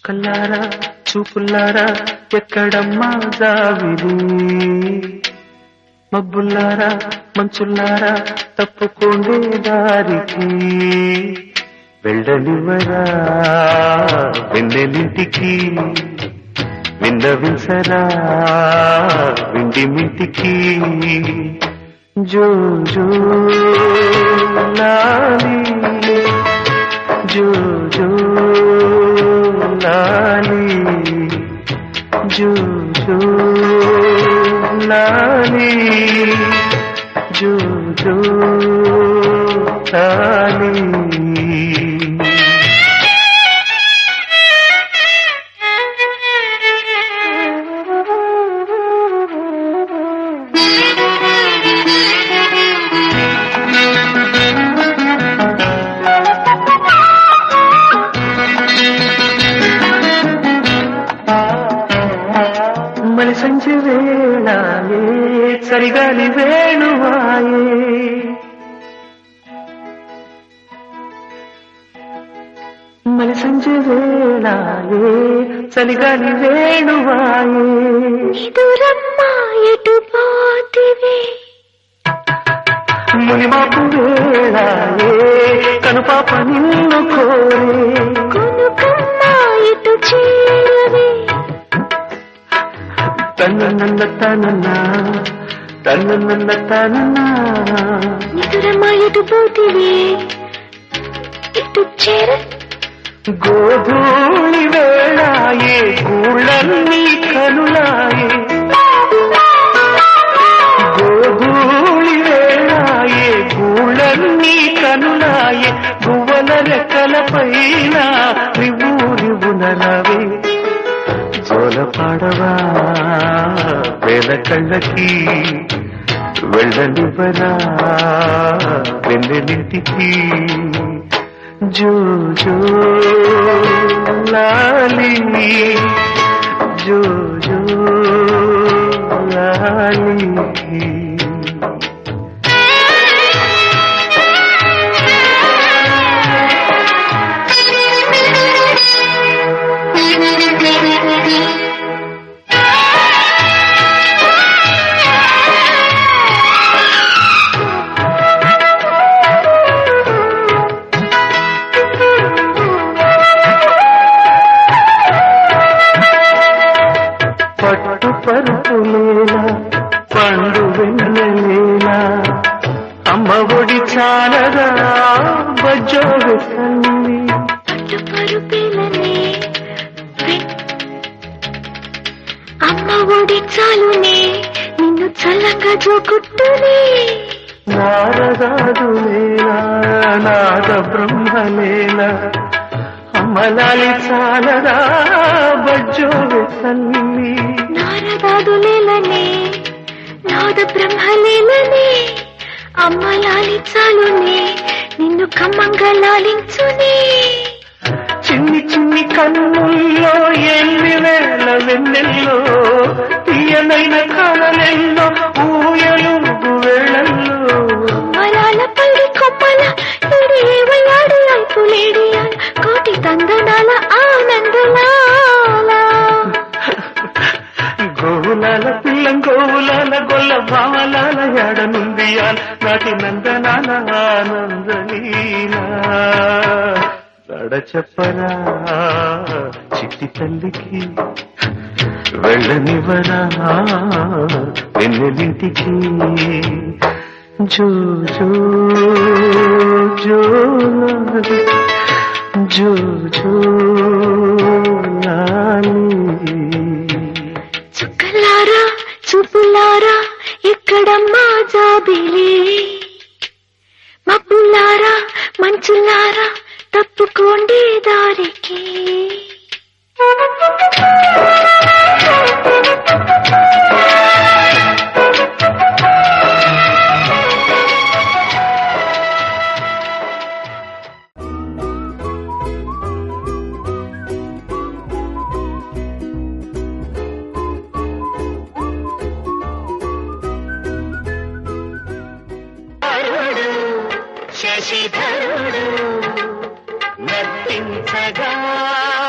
చుక్కల్లారా చూపుల్లారా ఎక్కడమ్మా జావిరి మబ్బుల్లారా మంచుల్లారా తప్పుకోండి దారికి వెళ్ళనివరా వెన్నెలింటికి విన్నవించరా విండి మింటికి జో జో లాలి జో జో లాలి జో జో లాలి జో జో లాలి మలి సంజ వేళాయే చలిగాలి వేణువాయే మలి సంజ వేళాయే చలిగాలి వేణువాయే ఎదురమ్మా ఎటు పోతివి మునిమాపు వేళాయే కనుపాప నిన్ను కోరే కొనుకమ్మా ఎటు చేరవి తన్న తనన్న తన్న తనన్న ఎదురమ్మా ఎటు పోతివి ఎటు చేర గోధూళి వేళాయే గూళ్ళన్నీ కనులాయే గోధూళి వేళాయే గూళ్ళన్నీ కనులాయే గువ్వల రెక్కల పైన రివు రివునరవే జోల పాడవా వేల కళ్ళకి వెళ్ళనివ్వరా వెన్నెలింటికి జో జో లాలి జో జో లాలి పట్టు పరుపులేలా పండు వెన్నెలేలా అమ్మ ఒడి చాలదా బజ్జోడు తల్లి పట్టు పరుపిలనే అమ్మ ఒడి చాలునే నిన్ను చల్లంగా జోకుట్టునే నారదాదు లేలా నాద బ్రహ్మలేలా అమ్మలాలి చాలదా బజ్జోడు తల్లి నారదాదులేలనే నాద బ్రహ్మలేలనే అమ్మ లాలించాలునే నిన్ను కమ్మంగా లాలించునే చిన్ని చిన్ని కన్నుల్లో ఎన్ని వేల వెన్నెల్లో తీయనైన కళలెల్లో ఊయలుగు వేళల్లో మలాల పల్లి కొమ్మల ఇడేవయాడి అల్పులేడియా కోటి తందనాల ఆనందలాల గోవులాల పిల్లం గోవులాల గొల్ల భావలాల ఎడనుందియాల నాటి నందనాల ఆనందలీలా నడ చెప్పరా చిట్టి తల్లికి వెళ్ళనివరా వెన్నెలింటికి జో జో జో లాలి, జో జో లాలి. చుక్కలారా చూపులారా ఎక్కడమ్మా జాబిలి మబ్బులారా మంచులారా తప్పుకోండి దారికి శశిధరుడు నర్తించగా